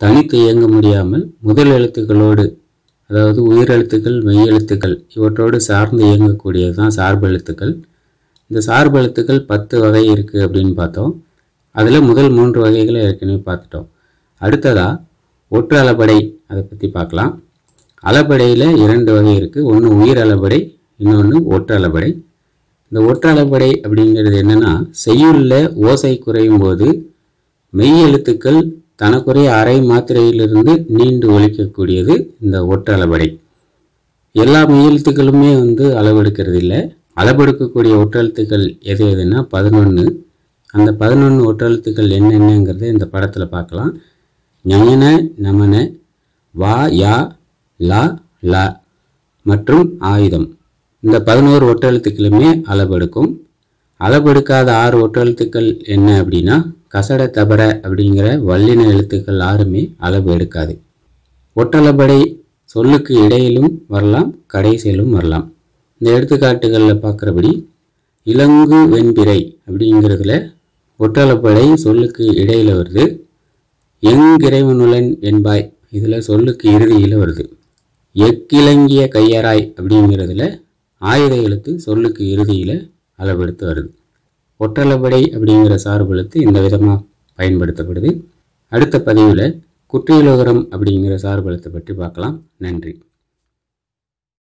தனித்து இயங்க முடியாமல் முதல் எழுத்துக்களோடு அதாவது உயிரெழுத்துக்கள் மெய்யெழுத்துக்கள் இவற்றோடு சார்ந்து இயங்கக்கூடியது தான் சார்பு எழுத்துக்கள் இந்த சார்பு எழுத்துக்கள் பத்து வகை இருக்குது அப்படின்னு பார்த்தோம் அதில் முதல் மூன்று வகைகளை ஏற்கனவே பார்த்துட்டோம் அடுத்ததாக ஒற்று அளபடை அதை பற்றி பார்க்கலாம் அளபடையில் இரண்டு வகை இருக்குது ஒன்று உயிர் அளபடை இன்னொன்று ஒற்று அளபடை இந்த ஒற்று அளபடை அப்படிங்கிறது என்னென்னா செய்யுள்ள ஓசை குறையும் போது மெய் எழுத்துக்கள் தனக்குரிய அரை மாத்திரையிலிருந்து நீண்டு ஒழிக்கக்கூடியது இந்த ஒற்று அளபடை எல்லா மெய்யெழுத்துக்களுமே வந்து அளவெடுக்கிறது இல்லை அளவெடுக்கக்கூடிய ஒற்றெழுத்துக்கள் எது எதுன்னா பதினொன்று அந்த பதினொன்று ஒற்றெழுத்துக்கள் என்னென்னங்கிறத இந்த படத்தில் பார்க்கலாம் ஞயன நமன வா யா லா லா மற்றும் ஆயுதம் இந்த பதினோரு ஒற்றெழுத்துக்களுமே அளவெடுக்கும் அளவெடுக்காத ஆறு ஒற்றெழுத்துக்கள் என்ன அப்படின்னா கசட தபர அப்படிங்கிற வல்லின எழுத்துக்கள் ஆறுமே அளவு எடுக்காது ஒற்றளபடை சொல்லுக்கு இடையிலும் வரலாம் கடைசியிலும் வரலாம் இந்த எடுத்துக்காட்டுகளில் பார்க்குறபடி இலங்கு வெண்பிறை அப்படிங்கிறதுல ஒற்றளப்படை சொல்லுக்கு இடையில் வருது எங்கிறைவனுலன் என்பாய் இதில் சொல்லுக்கு இறுதியில் வருது எக்கிலங்கிய கையராய் அப்படிங்கிறதுல ஆயுத எழுத்து சொல்லுக்கு இறுதியில் அளவெடுத்து வருது ஒற்றளபடை அப்படிங்கிற சார்பு எழுத்து இந்த விதமாக பயன்படுத்தப்படுது அடுத்த பதிவில் குற்றியலோகரம் அப்படிங்கிற சார்பு எழுத்தை பற்றி பார்க்கலாம் நன்றி